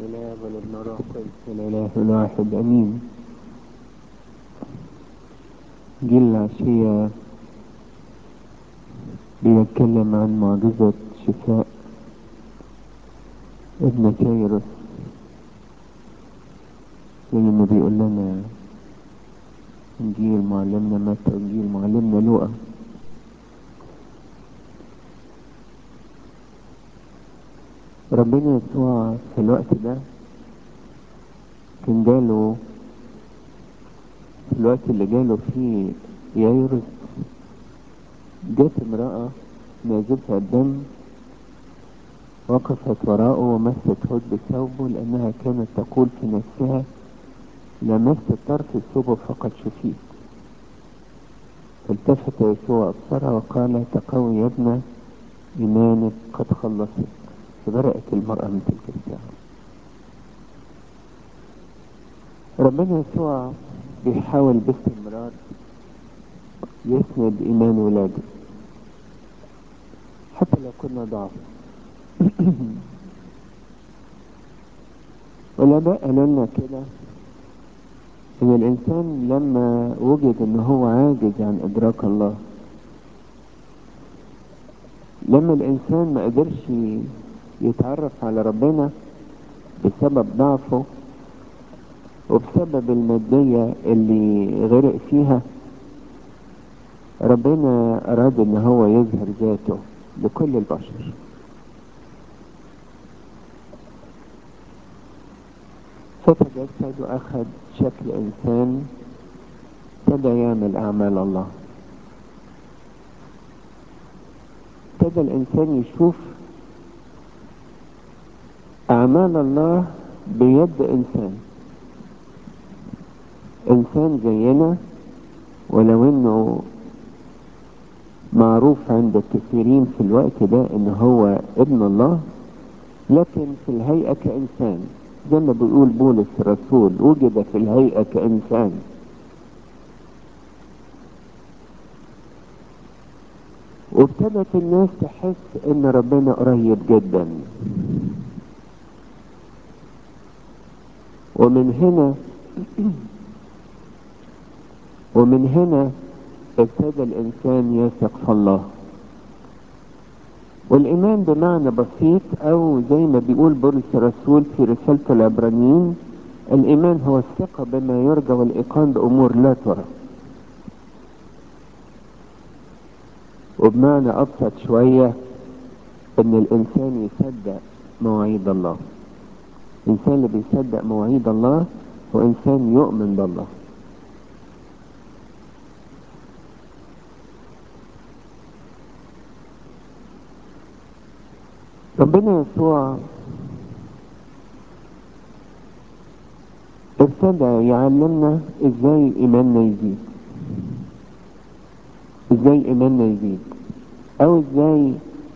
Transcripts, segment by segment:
الآب والابن والروح القدس الإله الواحد أمين جيل العشية بيتكلم عن معجزة شفاء ابن كيروس زي ما بيقول لنا إنجيل معلمنا متى وإنجيل معلمنا لوقا ربنا يسوع في الوقت ده كان جاله في الوقت اللي جاله فيه يايرس جت امرأة نازفة الدم وقفت وراءه ومست هد بثوبه لأنها كانت تقول في نفسها لمست طرف ثوبه فقد شفيت فالتفت يسوع أبصرها وقال تقوي يا ابنة إيمانك قد خلصت فبرأت المرأة من تلك الساعة ربنا يسوع بيحاول باستمرار يسند إيمان ولاده حتى لو كنا ضعف والآباء قالوا لنا كده إن الإنسان لما وجد إن هو عاجز عن إدراك الله لما الإنسان ما قدرش يتعرف على ربنا بسبب ضعفه وبسبب المادية اللي غرق فيها ربنا أراد إن هو يظهر ذاته لكل البشر فتجسد وأخذ شكل إنسان ابتدى يعمل أعمال الله ابتدى الإنسان يشوف أعمال الله بيد إنسان إنسان زينا ولو إنه معروف عند الكثيرين في الوقت ده إن هو ابن الله لكن في الهيئة كإنسان زي ما بيقول بولس الرسول وجد في الهيئة كإنسان وابتدت الناس تحس ان ربنا قريب جدا ومن هنا ومن هنا ابتدى الانسان يثق في الله والايمان بمعنى بسيط او زي ما بيقول بولس الرسول في رسالته العبرانيين الايمان هو الثقة بما يرجى والايقان بامور لا ترى وبمعنى ابسط شوية ان الانسان يصدق مواعيد الله الانسان اللي بيصدق مواعيد الله هو انسان يؤمن بالله ربنا يسوع ابتدى يعلمنا ازاي ايماننا يزيد ازاي ايماننا يزيد او ازاي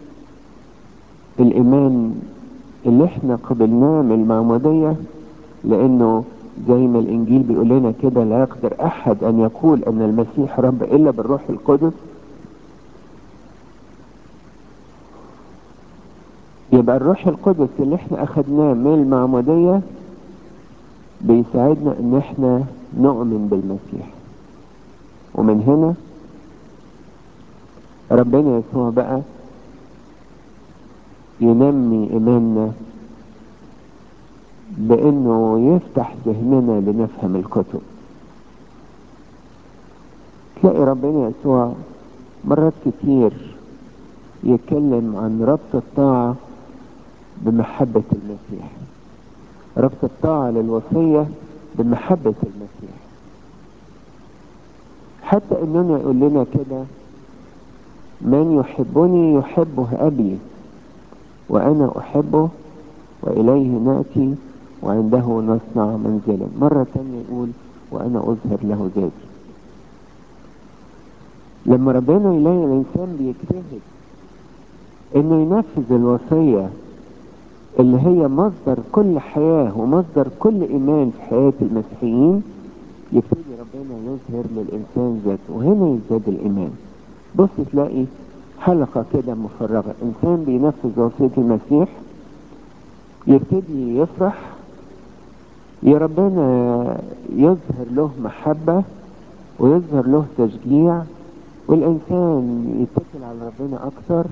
الايمان اللي احنا قبلناه من المعمودية لانه زي ما الانجيل بيقول لنا كده لا يقدر احد ان يقول ان المسيح رب الا بالروح القدس يبقى الروح القدس اللي احنا اخدناه من المعمودية بيساعدنا ان احنا نؤمن بالمسيح ومن هنا ربنا يسوع بقى ينمي ايماننا بانه يفتح ذهننا لنفهم الكتب تلاقي ربنا يسوع مرات كتير يتكلم عن ربط الطاعة بمحبة المسيح ربط الطاعة للوصية بمحبة المسيح حتى اننا يقول لنا كده من يحبني يحبه ابي وانا احبه واليه ناتي وعنده نصنع منزلا مرة تانية يقول وانا اظهر له ذاتي لما ربنا يلاقي الانسان بيجتهد انه ينفذ الوصية اللي هي مصدر كل حياة ومصدر كل ايمان في حياة المسيحيين يبتدي ربنا يظهر للانسان ذاته وهنا يزداد الايمان بص تلاقي حلقة كده مفرغة انسان بينفذ وصية المسيح يبتدي يفرح يا ربنا يظهر له محبة ويظهر له تشجيع والإنسان يتكل على ربنا أكتر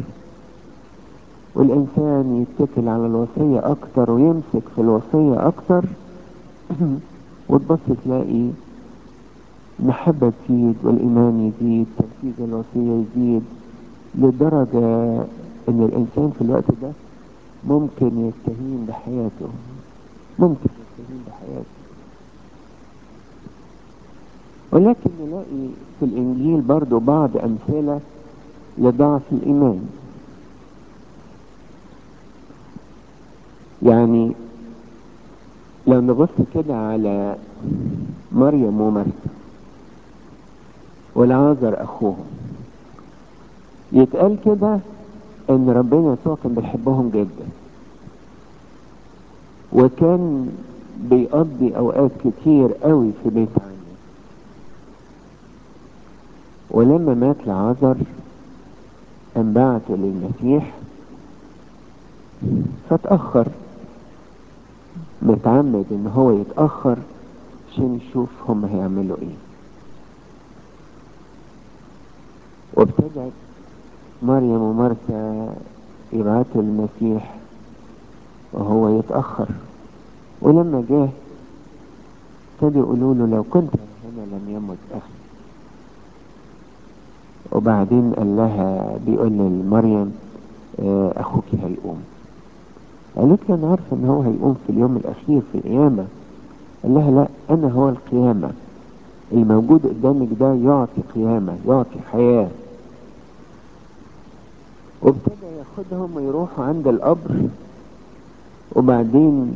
والإنسان يتكل على الوصية أكتر ويمسك في الوصية أكتر وتبص تلاقي محبة تزيد والإيمان يزيد تنفيذ الوصية يزيد لدرجة إن الإنسان في الوقت ده ممكن يستهين بحياته ممكن يستهين بحياته ولكن نلاقي في الإنجيل برضو بعض أمثلة لضعف الإيمان يعني لو نبص كده على مريم ومرثا والعازر أخوهم يتقال كده ان ربنا يسوع كان بيحبهم جدا وكان بيقضي اوقات كتير قوي في بيت عنه ولما مات لعازر قام بعته للمسيح فاتأخر متعمد ان هو يتأخر عشان يشوف هم هيعملوا ايه وابتدت مريم ومرثا يبعتوا المسيح وهو يتأخر ولما جه ابتدوا يقولوا له لو كنت هنا لم يمت أخي وبعدين قال لها بيقول لمريم أخوك هيقوم قالت له أنا عارفة إن هو هيقوم في اليوم الأخير في القيامة قال لها لا أنا هو القيامة الموجود قدامك ده يعطي قيامة يعطي حياة وابتدى ياخدهم ويروحوا عند القبر وبعدين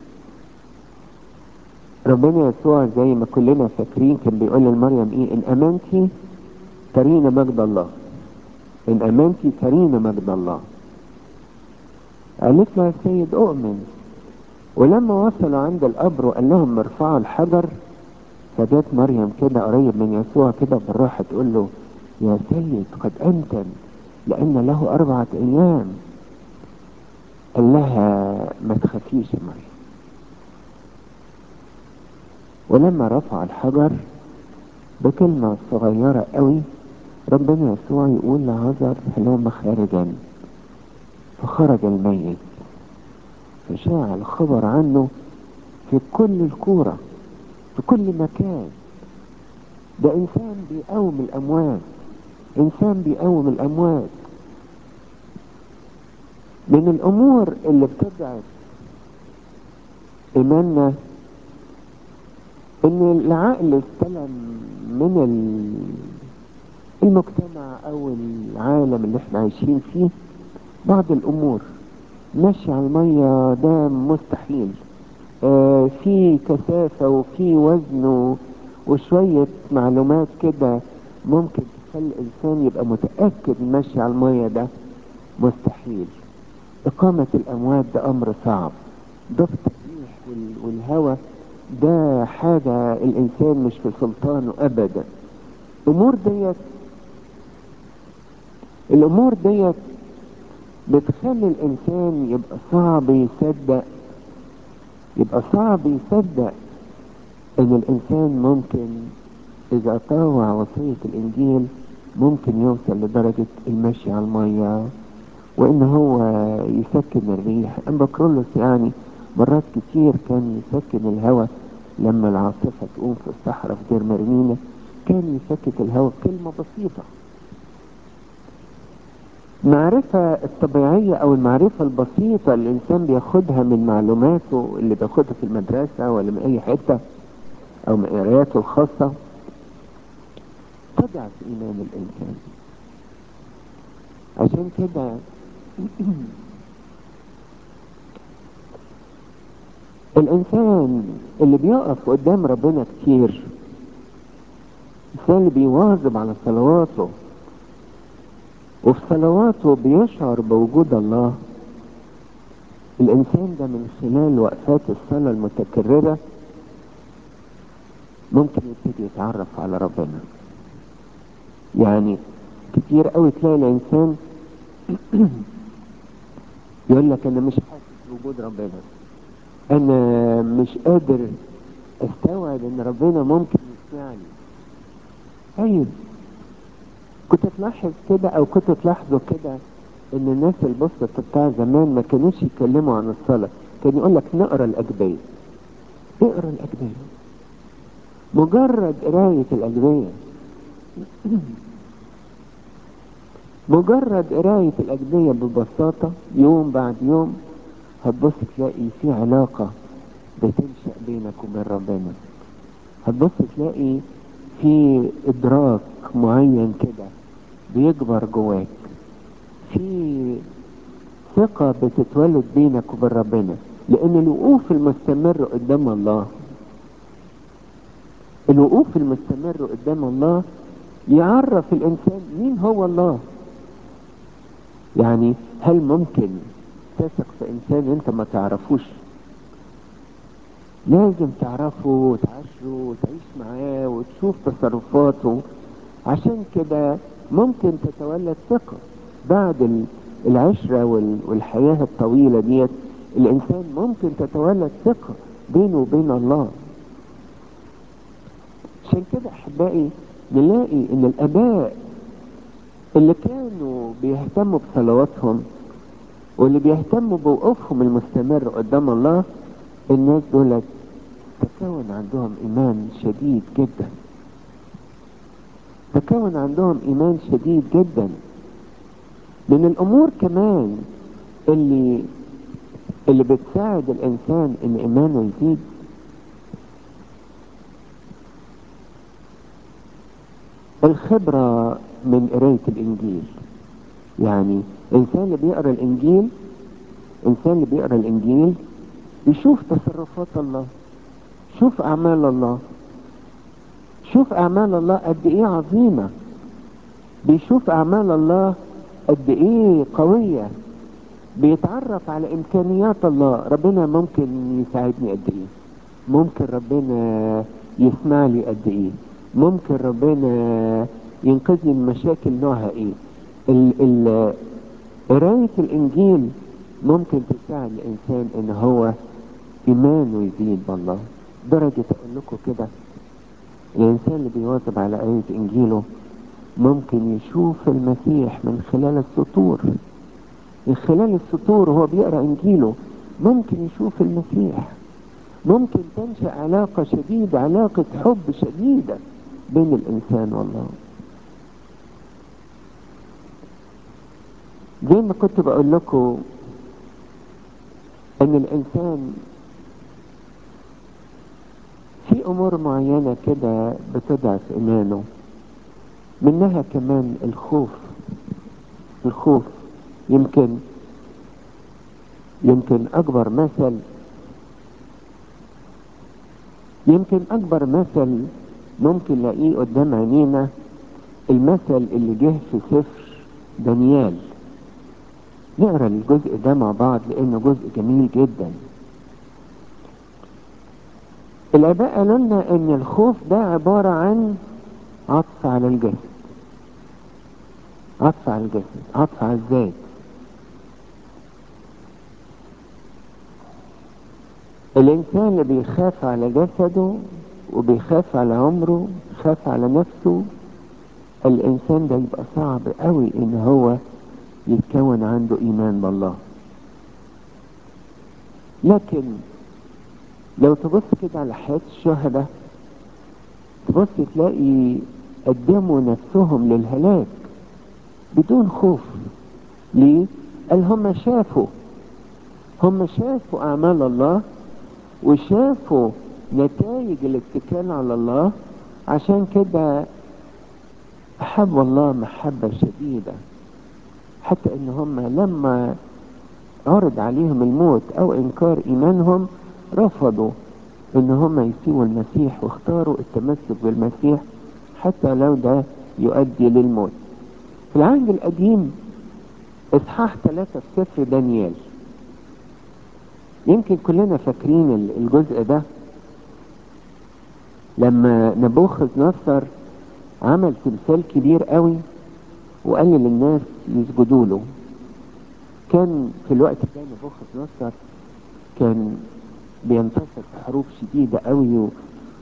ربنا يسوع زي ما كلنا فاكرين كان بيقول لمريم ايه ان امنتي ترين مجد الله ان امنتي ترين مجد الله قالت له يا سيد اؤمن ولما وصلوا عند القبر وقال لهم ارفعوا الحجر فجت مريم كده قريب من يسوع كده بالراحه تقول له يا سيد قد انتن لأن له أربعة أيام قال لها ما تخافيش يا مريم ولما رفع الحجر بكلمة صغيرة قوي ربنا يسوع يقول لعذر هلم خارجا فخرج الميت فشاع الخبر عنه في كل الكورة في كل مكان ده إنسان بيقوم الأموات إنسان بيقوم الأموات من الأمور اللي بتضعف إيماننا إن العقل استلم من المجتمع أو العالم اللي احنا عايشين فيه بعض الأمور مشي على المية ده مستحيل آه في كثافة وفي وزن وشوية معلومات كده ممكن تخلي الإنسان يبقى متأكد ماشي على المية ده مستحيل إقامة الأموات ده أمر صعب ضبط الريح والهواء ده حاجة الإنسان مش في سلطانه أبدا الأمور ديت الأمور ديت بتخلي الإنسان يبقى صعب يصدق يبقى صعب يصدق إن الإنسان ممكن إذا طاوع وصية الإنجيل ممكن يوصل لدرجة المشي على المية وإن هو يسكن الريح أمبكرولوس يعني مرات كتير كان يسكن الهواء لما العاصفة تقوم في الصحراء في دير مرمينة كان يسكت الهواء كلمة بسيطة المعرفة الطبيعية أو المعرفة البسيطة اللي الإنسان بياخدها من معلوماته اللي بياخدها في المدرسة ولا من أي حتة أو من قراياته الخاصة تضعف إيمان الإنسان عشان كده الإنسان اللي بيقف قدام ربنا كتير الإنسان اللي بيواظب على صلواته وفي صلواته بيشعر بوجود الله الإنسان ده من خلال وقفات الصلاة المتكررة ممكن يبتدي يتعرف على ربنا يعني كتير قوي تلاقي الإنسان يقول لك أنا مش حاسس بوجود ربنا انا مش قادر استوعب ان ربنا ممكن يسمعني طيب كنت تلاحظ كده او كنت تلاحظوا كده ان الناس البسطة بتاع زمان ما كانوش يتكلموا عن الصلاة كان يقول لك نقرا الاجبية اقرا الاجبية مجرد قراية الاجبية مجرد قراية الأجبية ببساطة يوم بعد يوم هتبص تلاقي في علاقة بتنشأ بينك وبين ربنا هتبص تلاقي في إدراك معين كده بيكبر جواك في ثقة بتتولد بينك وبين ربنا لأن الوقوف المستمر قدام الله الوقوف المستمر قدام الله يعرف الإنسان مين هو الله يعني هل ممكن تثق في انسان انت ما تعرفوش لازم تعرفه وتعاشره وتعيش معاه وتشوف تصرفاته عشان كده ممكن تتولد ثقة بعد العشرة والحياة الطويلة ديت الانسان ممكن تتولد ثقة بينه وبين الله عشان كده احبائي نلاقي ان الاباء اللي كانوا بيهتموا بصلواتهم واللي بيهتموا بوقوفهم المستمر قدام الله الناس دول تكون عندهم ايمان شديد جدا تكون عندهم ايمان شديد جدا من الامور كمان اللي اللي بتساعد الانسان ان ايمانه يزيد الخبرة من قراية الإنجيل يعني إنسان اللي بيقرأ الإنجيل إنسان اللي بيقرأ الإنجيل بيشوف تصرفات الله شوف أعمال الله شوف أعمال الله قد إيه عظيمة بيشوف أعمال الله قد إيه قوية بيتعرف على إمكانيات الله ربنا ممكن يساعدني قد إيه ممكن ربنا يسمع لي قد إيه ممكن ربنا ينقذني من مشاكل نوعها ايه ال ال قراية الانجيل ممكن تساعد الانسان ان هو ايمانه يزيد بالله درجة اقول لكم كده الانسان اللي بيواظب على قراية انجيله ممكن يشوف المسيح من خلال السطور من خلال السطور وهو بيقرا انجيله ممكن يشوف المسيح ممكن تنشأ علاقة شديدة علاقة حب شديدة بين الإنسان والله زي ما كنت بقول لكم ان الانسان في امور معينة كده بتضعف ايمانه منها كمان الخوف الخوف يمكن يمكن اكبر مثل يمكن اكبر مثل ممكن نلاقيه قدام عينينا المثل اللي جه في سفر دانيال نقرا الجزء ده مع بعض لانه جزء جميل جدا الاباء قالوا لنا ان الخوف ده عبارة عن عطف على الجسد عطف على الجسد عطف على الذات الانسان اللي بيخاف على جسده وبيخاف على عمره خاف على نفسه الانسان ده يبقى صعب قوي ان هو يتكون عنده ايمان بالله لكن لو تبص كده على حياة الشهداء تبص تلاقي قدموا نفسهم للهلاك بدون خوف ليه؟ قال هم شافوا هم شافوا اعمال الله وشافوا نتائج الاتكال على الله عشان كده احب الله محبة شديدة حتى ان هم لما عرض عليهم الموت او انكار ايمانهم رفضوا ان هم يسيبوا المسيح واختاروا التمسك بالمسيح حتى لو ده يؤدي للموت في العهد القديم اصحاح ثلاثة في سفر دانيال يمكن كلنا فاكرين الجزء ده لما نبوخذ نصر عمل تمثال كبير قوي وقال للناس يسجدوا له كان في الوقت ده نبوخذ نصر كان بينتصر في حروب شديدة قوي و...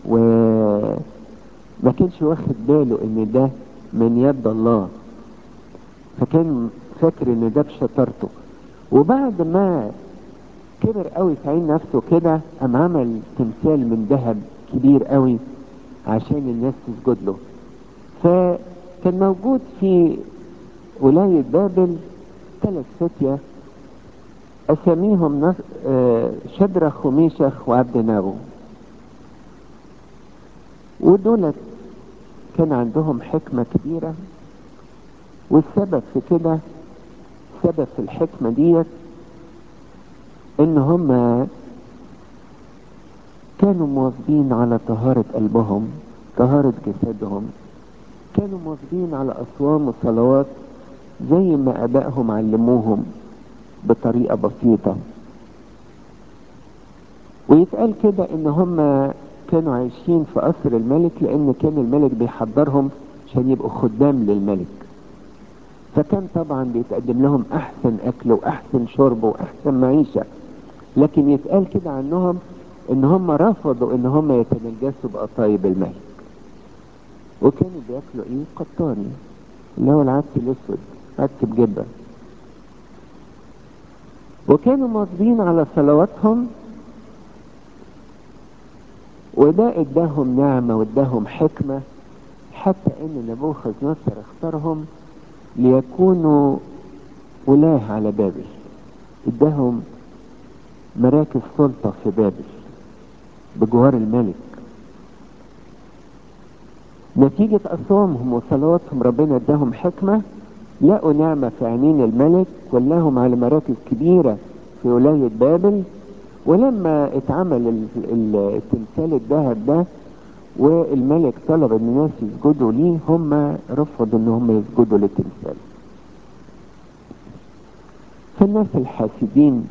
وما كانش واخد باله ان ده من يد الله فكان فاكر ان ده بشطارته وبعد ما كبر قوي في عين نفسه كده قام عمل تمثال من ذهب كبير قوي عشان الناس تسجد له فكان موجود في ولاية بابل ثلاث فتية أساميهم شدرخ وميشخ وعبد ناغو ودولت كان عندهم حكمة كبيرة والسبب في كده سبب في الحكمة ديت ان هم كانوا مواظبين على طهارة قلبهم طهارة جسدهم كانوا مواظبين على أصوام وصلوات زي ما أبائهم علموهم بطريقة بسيطة ويتقال كده ان هم كانوا عايشين في قصر الملك لان كان الملك بيحضرهم عشان يبقوا خدام للملك فكان طبعا بيتقدم لهم احسن اكل واحسن شرب واحسن معيشة لكن يتقال كده عنهم ان هم رفضوا ان هم يتنجسوا بقطايب الملك وكانوا بياكلوا ايه قطاني اللي هو العدس الاسود عدس بجبه وكانوا مواظبين على صلواتهم وده اداهم نعمة واداهم حكمة حتى ان نبوخذ نصر اختارهم ليكونوا ولاة على بابل اداهم مراكز سلطة في بابل بجوار الملك نتيجة أصوامهم وصلواتهم ربنا اداهم حكمة لقوا نعمة في عينين الملك ولاهم على مراكز كبيرة في ولاية بابل ولما اتعمل التمثال الذهب ده والملك طلب ان الناس يسجدوا ليه هم رفضوا ان هم يسجدوا للتمثال فالناس الحاسدين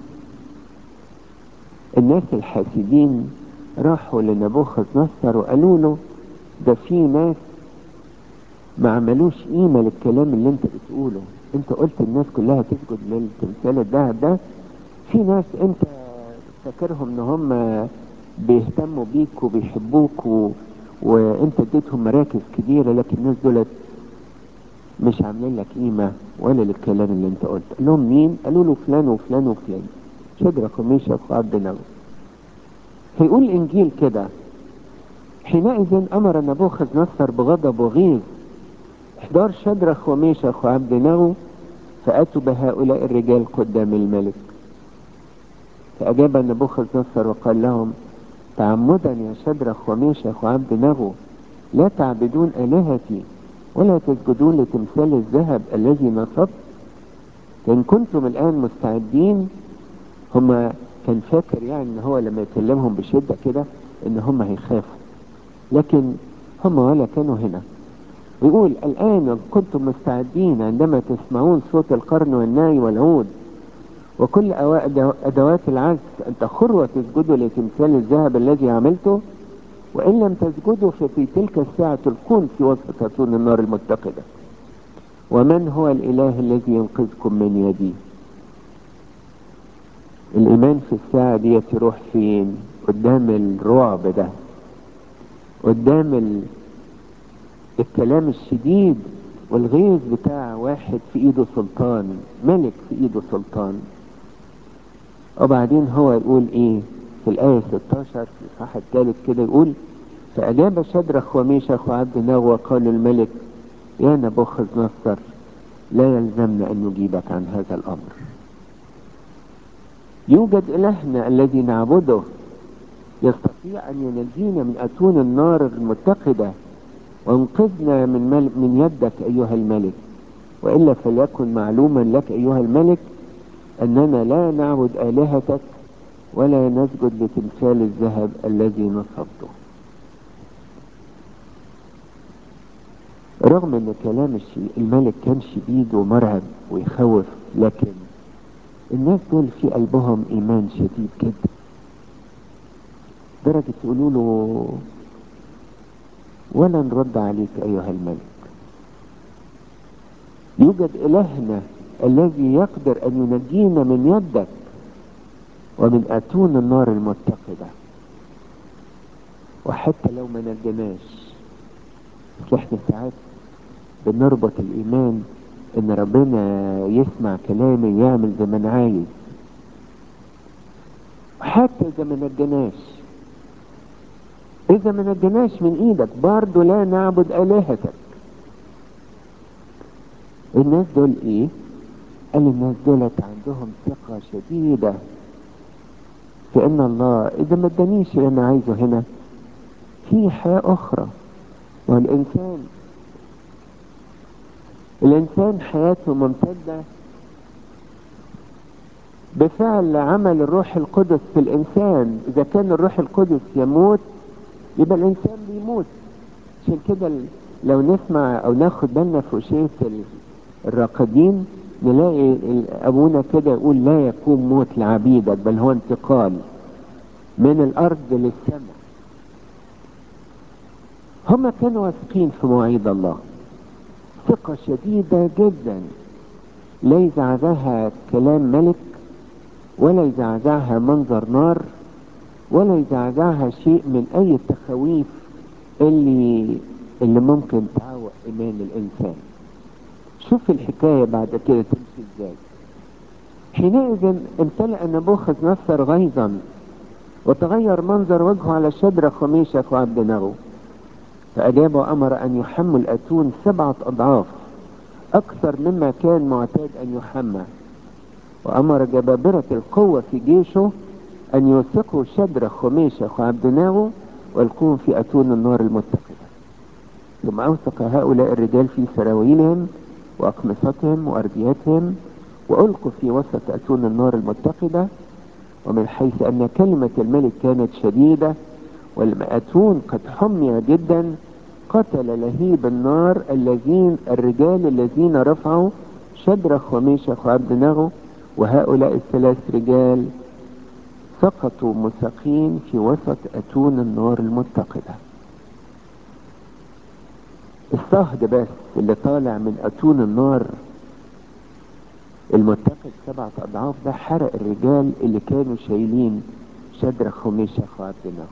الناس الحاسدين راحوا لنبوخذ نصر وقالوا له ده في ناس ما عملوش قيمة للكلام اللي انت بتقوله انت قلت الناس كلها تسجد للتمثال الذهب ده في ناس انت فاكرهم ان هم بيهتموا بيك وبيحبوك و... وانت اديتهم مراكز كبيرة لكن الناس دولت مش عاملين لك قيمة ولا للكلام اللي انت قلت قال لهم مين قالوا له فلان وفلان وفلان شدرك وميشك وعبد نغو فيقول الانجيل كده حينئذ امر نبوخذ نصر بغضب وغيظ احضار شدرخ وميشخ وعبد نغو فاتوا بهؤلاء الرجال قدام الملك فأجاب نبوخذ نصر وقال لهم تعمدا يا شدرخ وميشخ وعبد نغو لا تعبدون آلهتي ولا تسجدون لتمثال الذهب الذي نصبت إن كنتم الآن مستعدين هما كان فاكر يعني ان هو لما يكلمهم بشدة كده ان هم هيخافوا لكن هم ولا كانوا هنا ويقول الآن كنتم مستعدين عندما تسمعون صوت القرن والناي والعود وكل أدوات العزف أن تخروا وتسجدوا لتمثال الذهب الذي عملته وإن لم تسجدوا ففي تلك الساعة تلقون في وسط أتون النار المتقدة ومن هو الإله الذي ينقذكم من يدي الإيمان في الساعة دي تروح فين قدام الرعب ده قدام ال... الكلام الشديد والغيظ بتاع واحد في ايده سلطان ملك في ايده سلطان وبعدين هو يقول ايه في الآية 16 في الصح الثالث كده يقول فأجاب شدرخ وميشخ وعبد ناغ وقال الملك يا نبوخذ نصر لا يلزمنا أن نجيبك عن هذا الأمر يوجد إلهنا الذي نعبده يستطيع أن ينجينا من أتون النار المتقدة وانقذنا من, مل... من يدك أيها الملك وإلا فليكن معلوما لك أيها الملك أننا لا نعبد آلهتك ولا نسجد لتمثال الذهب الذي نصبته رغم ان كلام الملك كان شديد ومرعب ويخوف لكن الناس دول في قلبهم ايمان شديد جدا درجة يقولوا له ولا نرد عليك ايها الملك يوجد الهنا الذي يقدر ان ينجينا من يدك ومن اتون النار المتقدة وحتى لو ما نجناش بس احنا ساعات بنربط الايمان ان ربنا يسمع كلامي يعمل زي ما انا عايز حتى اذا ما نجناش اذا ما نجناش من ايدك برضه لا نعبد الهتك الناس دول ايه قال الناس دولت عندهم ثقة شديدة في ان الله اذا ما ادانيش اللي انا عايزه هنا في حياة اخرى والانسان الانسان حياته ممتدة بفعل عمل الروح القدس في الانسان اذا كان الروح القدس يموت يبقى الانسان بيموت عشان كده لو نسمع او ناخد بالنا في وشية الراقدين نلاقي ابونا كده يقول لا يكون موت لعبيدك بل هو انتقال من الارض للسماء هم كانوا واثقين في مواعيد الله ثقة شديدة جدا لا يزعزعها كلام ملك ولا يزعزعها منظر نار ولا يزعزعها شيء من اي التخويف اللي اللي ممكن تعوق ايمان الانسان شوف الحكاية بعد كده تمشي ازاي حينئذ امتلأ نبوخذ نصر غيظا وتغير منظر وجهه على شدرخ وميشخ وعبد نغو فأجاب وأمر أن يحمل أتون سبعة أضعاف أكثر مما كان معتاد أن يحمى وأمر جبابرة القوة في جيشه أن يوثقوا شدرخ وميشخ وعبد ناغو والقوم في أتون النار المتقدة ثم أوثق هؤلاء الرجال في سراويلهم وأقمصتهم وأرديتهم وألقوا في وسط أتون النار المتقدة ومن حيث أن كلمة الملك كانت شديدة والمأتون قد حمي جدا قتل لهيب النار الذين الرجال الذين رفعوا شدرخ وميشخ وعبد نغو وهؤلاء الثلاث رجال سقطوا مساقين في وسط أتون النار المتقدة الصهد بس اللي طالع من أتون النار المتقد سبعة أضعاف ده حرق الرجال اللي كانوا شايلين شدرخ وميشخ وعبد نغو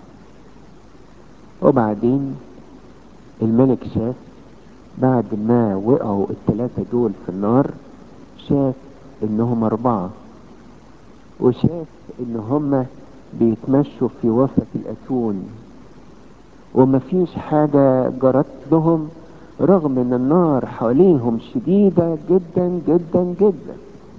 وبعدين الملك شاف بعد ما وقعوا الثلاثة دول في النار شاف انهم اربعة وشاف ان هم بيتمشوا في وسط الاتون ومفيش حاجة جرت لهم رغم ان النار حواليهم شديدة جدا جدا جدا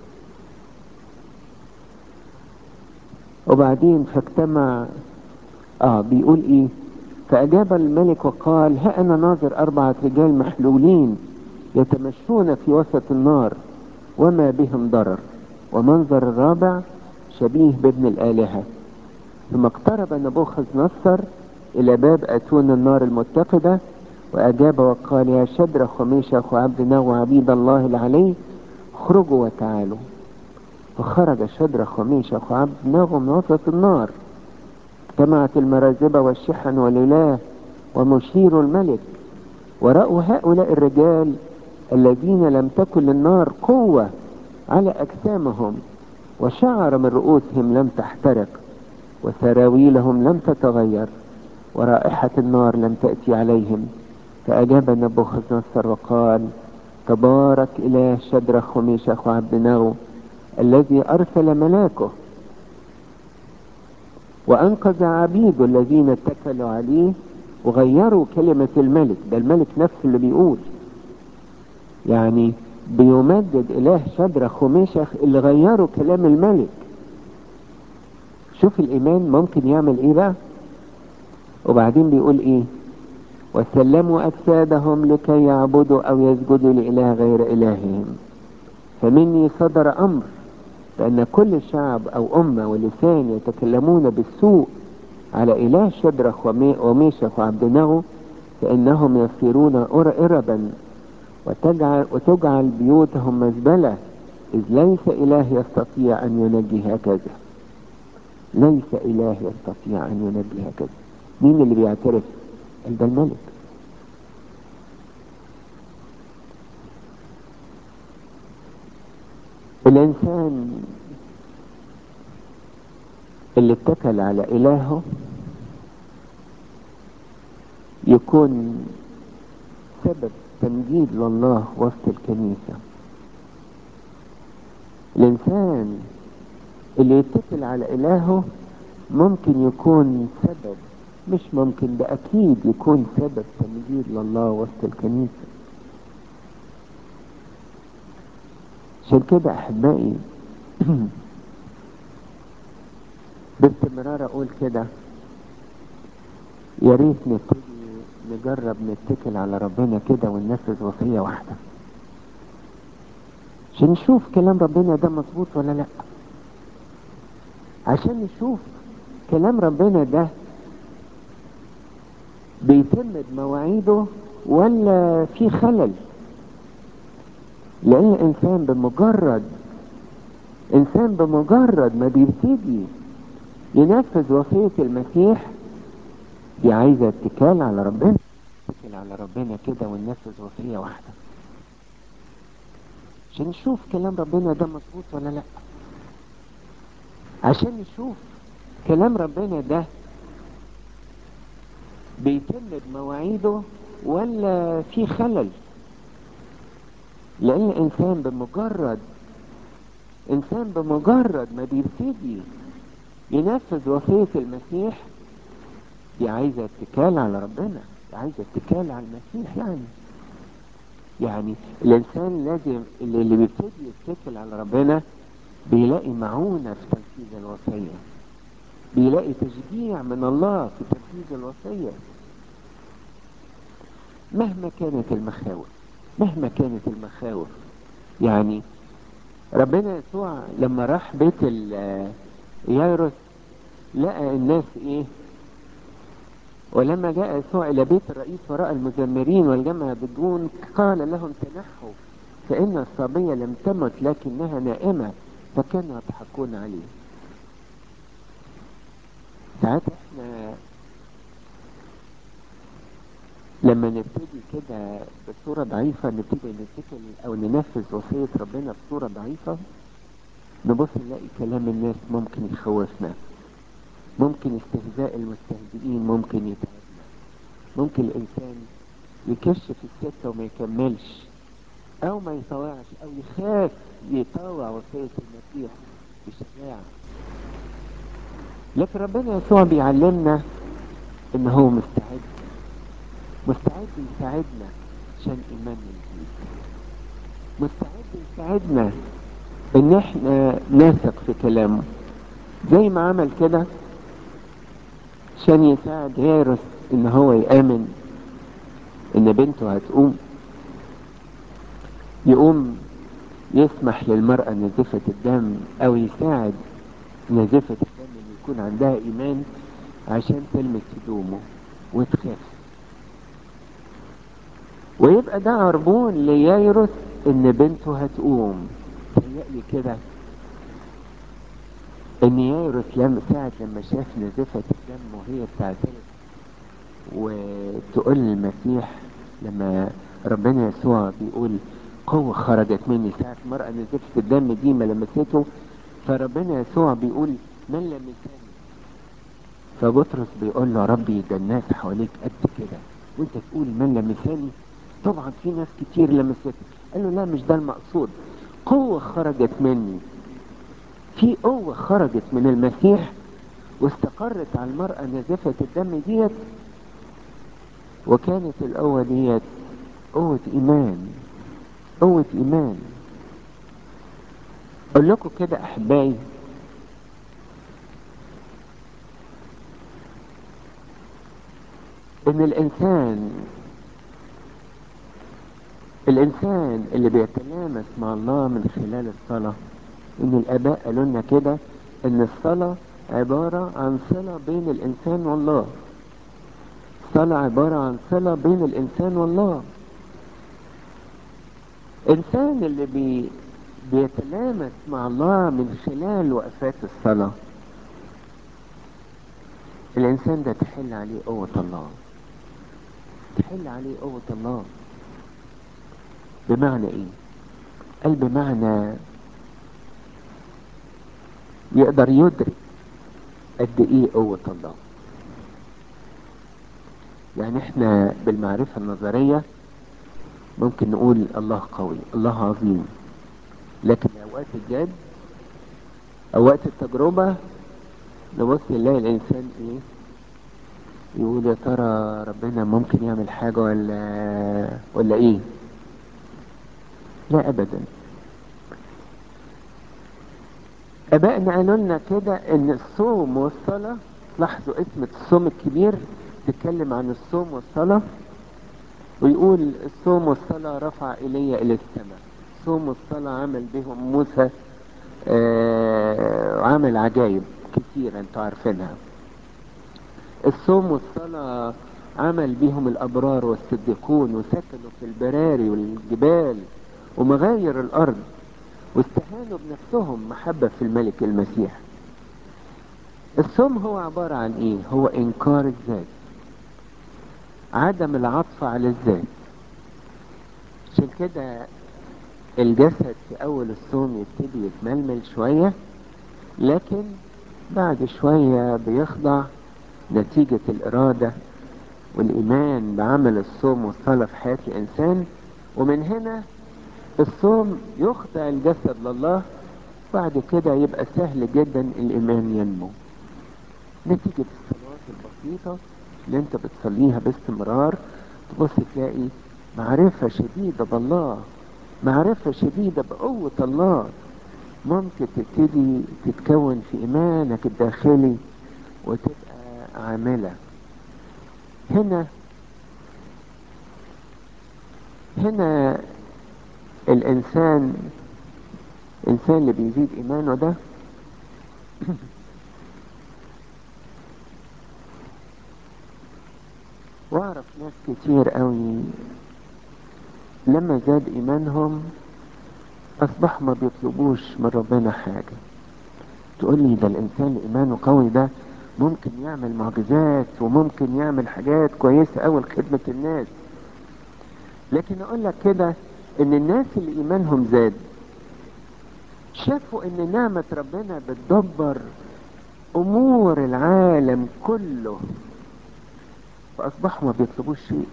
وبعدين فاجتمع اه بيقول ايه فأجاب الملك وقال ها أنا ناظر أربعة رجال محلولين يتمشون في وسط النار وما بهم ضرر ومنظر الرابع شبيه بابن الآلهة ثم اقترب نبوخذ نصر إلى باب أتون النار المتقدة وأجاب وقال يا شدرخ وميشخ وعبد ناو عبيد الله العلي اخرجوا وتعالوا فخرج شدرخ وميشخ وعبد ناو من وسط النار اجتمعت المرازبة والشحن والإله ومشير الملك ورأوا هؤلاء الرجال الذين لم تكن للنار قوة على أجسامهم وشعر من رؤوسهم لم تحترق وسراويلهم لم تتغير ورائحة النار لم تأتي عليهم فأجاب نبوخذ نصر وقال تبارك إله شدرخ وميشخ وعبد ناو الذي أرسل ملاكه وأنقذ عبيده الذين اتكلوا عليه وغيروا كلمة الملك ده الملك نفسه اللي بيقول يعني بيمجد إله شدرخ وميشخ اللي غيروا كلام الملك شوف الإيمان ممكن يعمل إيه بقى وبعدين بيقول إيه وسلموا أجسادهم لكي يعبدوا أو يسجدوا لإله غير إلههم فمني صدر أمر بأن كل شعب أو أمة ولسان يتكلمون بالسوء على إله شدرخ وميشخ وعبد نغو فإنهم يصيرون إربا وتجعل, وتجعل بيوتهم مزبلة إذ ليس إله يستطيع أن ينجي هكذا ليس إله يستطيع أن ينجي هكذا مين اللي بيعترف ده الملك الإنسان اللي اتكل على إلهه يكون سبب تمجيد لله وسط الكنيسة الإنسان اللي يتكل على إلهه ممكن يكون سبب مش ممكن ده أكيد يكون سبب تمجيد لله وسط الكنيسة عشان كده أحبائي باستمرار أقول كده يا ريت نبتدي نجرب نتكل على ربنا كده وننفذ وصية واحدة عشان نشوف كلام ربنا ده مظبوط ولا لا عشان نشوف كلام ربنا ده بيتم بمواعيده ولا في خلل لان الانسان بمجرد انسان بمجرد ما بيبتدي ينفذ وصية المسيح دي عايزة اتكال على ربنا اتكل على ربنا كده وننفذ وصية واحدة عشان نشوف كلام ربنا ده مظبوط ولا لا عشان نشوف كلام ربنا ده بيتم بمواعيده ولا في خلل لان الانسان بمجرد انسان بمجرد ما بيبتدي ينفذ وصية المسيح دي عايزة اتكال على ربنا دي عايزة اتكال على المسيح يعني يعني الانسان لازم اللي, اللي بيبتدي يتكل على ربنا بيلاقي معونة في تنفيذ الوصية بيلاقي تشجيع من الله في تنفيذ الوصية مهما كانت المخاوف مهما كانت المخاوف يعني ربنا يسوع لما راح بيت يايروس لقى الناس ايه ولما جاء يسوع الى بيت الرئيس وراء المزمرين والجمع بدون قال لهم تنحوا فان الصبية لم تمت لكنها نائمة فكانوا يضحكون عليه ساعات احنا لما نبتدي كده بصورة ضعيفة نبتدي نتكل او ننفذ وصية ربنا بصورة ضعيفة نبص نلاقي كلام الناس ممكن يخوفنا ممكن استهزاء المستهزئين ممكن يتعبنا ممكن الانسان يكشف السكة وما يكملش او ما يطوعش او يخاف يطوع وصية المسيح بشجاعة لكن ربنا يسوع بيعلمنا ان هو مستعد مستعد يساعدنا عشان ايماننا يزيد مستعد يساعدنا ان احنا نثق في كلامه زي ما عمل كده عشان يساعد هيرس ان هو يآمن ان بنته هتقوم يقوم يسمح للمرأة نزفة الدم او يساعد نزفة الدم ان يكون عندها ايمان عشان تلمس هدومه وتخاف ويبقى ده عربون لييرس ان بنته هتقوم تهيألي كده ان ييرس لما ساعة لما شاف نزفة الدم وهي بتعترف وتقول للمسيح لما ربنا يسوع بيقول قوة خرجت مني ساعة مرأة نزفة الدم دي ما لمسته فربنا يسوع بيقول من لمسني فبطرس بيقول له ربي ده الناس حواليك قد كده وانت تقول من لمسني طبعا في ناس كتير لمستك قال له لا مش ده المقصود قوة خرجت مني في قوة خرجت من المسيح واستقرت على المرأة نزفة الدم ديت وكانت القوة ديت قوة إيمان قوة إيمان أقول لكم كده أحبائي إن الإنسان الإنسان اللي بيتلامس مع الله من خلال الصلاة إن الآباء قالوا لنا كده إن الصلاة عبارة عن صلة بين الإنسان والله الصلاة عبارة عن صلة بين الإنسان والله الإنسان اللي بي بيتلامس مع الله من خلال وقفات الصلاة الإنسان ده تحل عليه قوة الله تحل عليه قوة الله بمعنى ايه قال بمعنى يقدر يدرك قد ايه قوة الله يعني احنا بالمعرفة النظرية ممكن نقول الله قوي الله عظيم لكن اوقات الجد اوقات التجربة نبص نلاقي الانسان ايه يقول يا ترى ربنا ممكن يعمل حاجة ولا ولا ايه لا ابدا ابائنا قالوا لنا كده ان الصوم والصلاة لاحظوا اسم الصوم الكبير تتكلم عن الصوم والصلاة ويقول الصوم والصلاة رفع إلي إلى السماء الصوم والصلاة عمل بهم موسى آه عمل عجائب كتير انتوا عارفينها الصوم والصلاة عمل بهم الأبرار والصديقون وسكنوا في البراري والجبال ومغاير الأرض واستهانوا بنفسهم محبة في الملك المسيح الصوم هو عبارة عن ايه هو انكار الذات عدم العطف على الذات عشان كده الجسد في اول الصوم يبتدي يتململ شوية لكن بعد شوية بيخضع نتيجة الارادة والايمان بعمل الصوم والصلاة في حياة الانسان ومن هنا الصوم يخضع الجسد لله بعد كده يبقى سهل جدا الايمان ينمو نتيجة الصلوات البسيطة اللي انت بتصليها باستمرار تبص تلاقي معرفة شديدة بالله معرفة شديدة بقوة الله ممكن تبتدي تتكون في ايمانك الداخلي وتبقى عاملة هنا هنا الانسان الانسان اللي بيزيد ايمانه ده واعرف ناس كتير قوي لما زاد ايمانهم اصبح ما بيطلبوش من ربنا حاجة تقول لي ده الانسان اللي ايمانه قوي ده ممكن يعمل معجزات وممكن يعمل حاجات كويسة قوي لخدمة الناس لكن اقول لك كده ان الناس اللي ايمانهم زاد شافوا ان نعمة ربنا بتدبر امور العالم كله فاصبحوا ما بيطلبوش شيء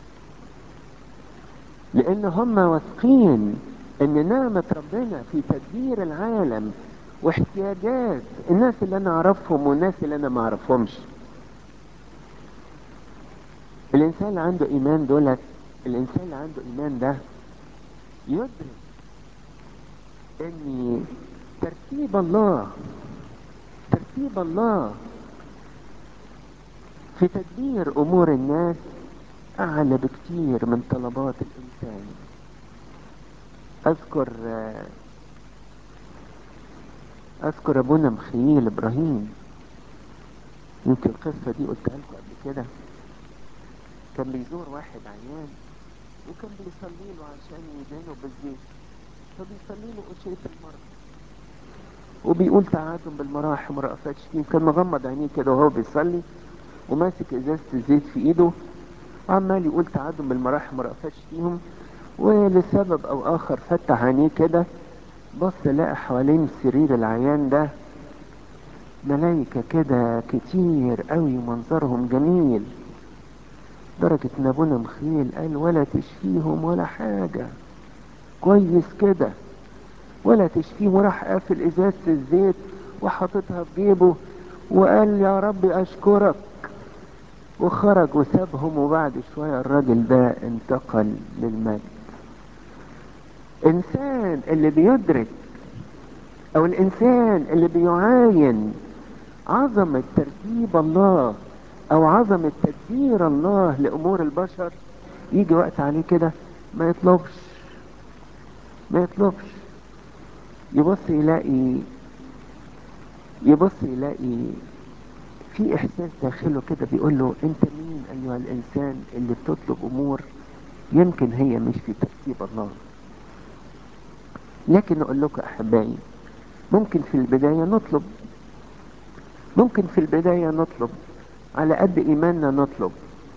لان هم واثقين ان نعمة ربنا في تدبير العالم واحتياجات الناس اللي انا اعرفهم والناس اللي انا ما اعرفهمش الانسان اللي عنده ايمان دولت الانسان اللي عنده ايمان ده يدرك ان ترتيب الله ترتيب الله في تدبير امور الناس اعلى بكتير من طلبات الانسان اذكر اذكر ابونا مخيل ابراهيم يمكن القصه دي قلتها لكم قبل كده كان بيزور واحد عيان وكان بيصلي له عشان يدينه بالزيت فبيصلي له أشية المرض وبيقول تعادم بالمراحم رأفات شتيم كان مغمض عينيه كده وهو بيصلي وماسك ازازة الزيت في ايده وعمال يقول تعادم بالمراحم رأفات شتيهم ولسبب او اخر فتح عينيه كده بص لقى حوالين سرير العيان ده ملايكة كده كتير قوي منظرهم جميل درجة ان ابونا مخيل قال ولا تشفيهم ولا حاجة كويس كده ولا تشفيهم وراح قافل ازازة الزيت وحاططها في جيبه وقال يا رب اشكرك وخرج وسابهم وبعد شوية الراجل ده انتقل للمجد انسان اللي بيدرك او الانسان اللي بيعاين عظمة ترتيب الله او عظمة تدبير الله لامور البشر يجي وقت عليه كده ما يطلبش ما يطلبش يبص يلاقي يبص يلاقي في احساس داخله كده بيقول له انت مين ايها الانسان اللي بتطلب امور يمكن هي مش في ترتيب الله لكن اقول لكم احبائي ممكن في البداية نطلب ممكن في البداية نطلب على قد ايماننا نطلب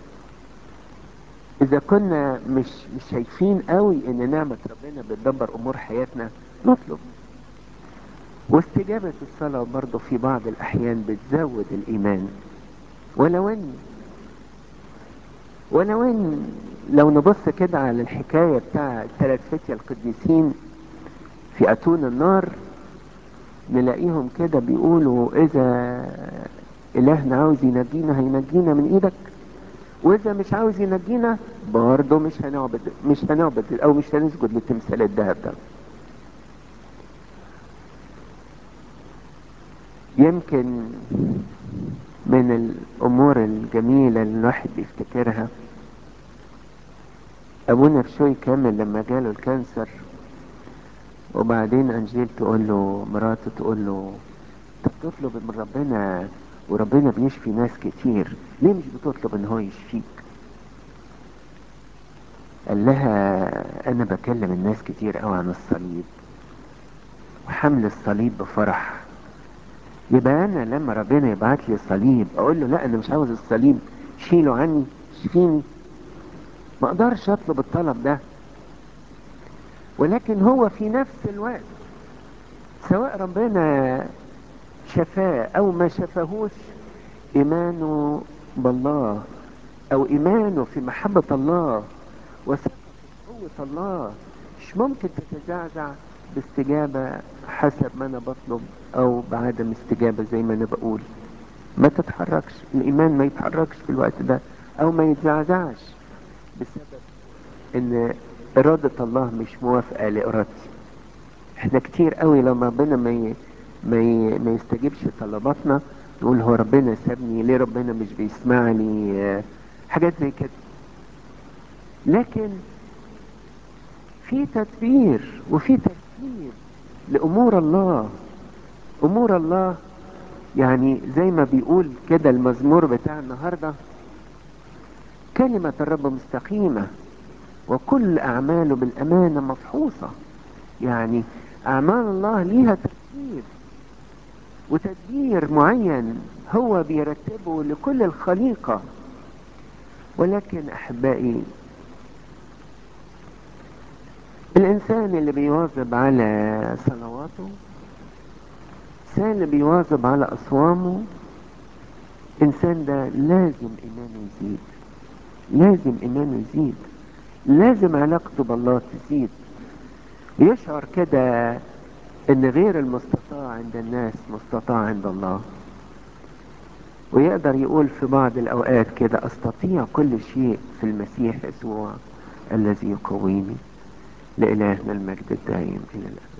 اذا كنا مش مش شايفين قوي ان نعمة ربنا بتدبر امور حياتنا نطلب واستجابة الصلاة برضه في بعض الاحيان بتزود الايمان ولو ان ولو ان لو نبص كده على الحكاية بتاع الثلاث فتية القديسين في اتون النار نلاقيهم كده بيقولوا اذا الهنا عاوز ينجينا هينجينا من ايدك واذا مش عاوز ينجينا برضه مش هنعبد مش هنعبد او مش هنسجد لتمثال الذهب ده يمكن من الامور الجميلة اللي الواحد بيفتكرها ابونا بشوي كامل لما جاله الكانسر وبعدين انجيل تقول له مراته تقول له انت بتطلب من ربنا وربنا بيشفي ناس كتير ليه مش بتطلب ان هو يشفيك قال لها انا بكلم الناس كتير قوي عن الصليب وحمل الصليب بفرح يبقى انا لما ربنا يبعت لي الصليب اقول له لا انا مش عاوز الصليب شيله عني شفيني ما اقدرش اطلب الطلب ده ولكن هو في نفس الوقت سواء ربنا شفاه او ما شفاهوش ايمانه بالله او ايمانه في محبة الله وثقة في قوة الله مش ممكن تتزعزع باستجابة حسب ما انا بطلب او بعدم استجابة زي ما انا بقول ما تتحركش الايمان ما يتحركش في الوقت ده او ما يتزعزعش بسبب ان ارادة الله مش موافقة لارادتي احنا كتير قوي لما ربنا ما ي... ما, ي... ما يستجيبش طلباتنا نقول هو ربنا سابني ليه ربنا مش بيسمعني آه، حاجات زي كده لكن في تدبير وفي ترتيب لامور الله امور الله يعني زي ما بيقول كده المزمور بتاع النهارده كلمة الرب مستقيمة وكل أعماله بالأمانة مفحوصة يعني أعمال الله ليها ترتيب وتدبير معين هو بيرتبه لكل الخليقة ولكن أحبائي الإنسان اللي بيواظب على صلواته الإنسان اللي بيواظب على أصوامه الإنسان ده لازم إيمانه يزيد لازم إيمانه يزيد لازم علاقته بالله تزيد يشعر كده ان غير المستطاع عند الناس مستطاع عند الله ويقدر يقول في بعض الاوقات كده استطيع كل شيء في المسيح يسوع الذي يقويني لإلهنا المجد الدائم الى الابد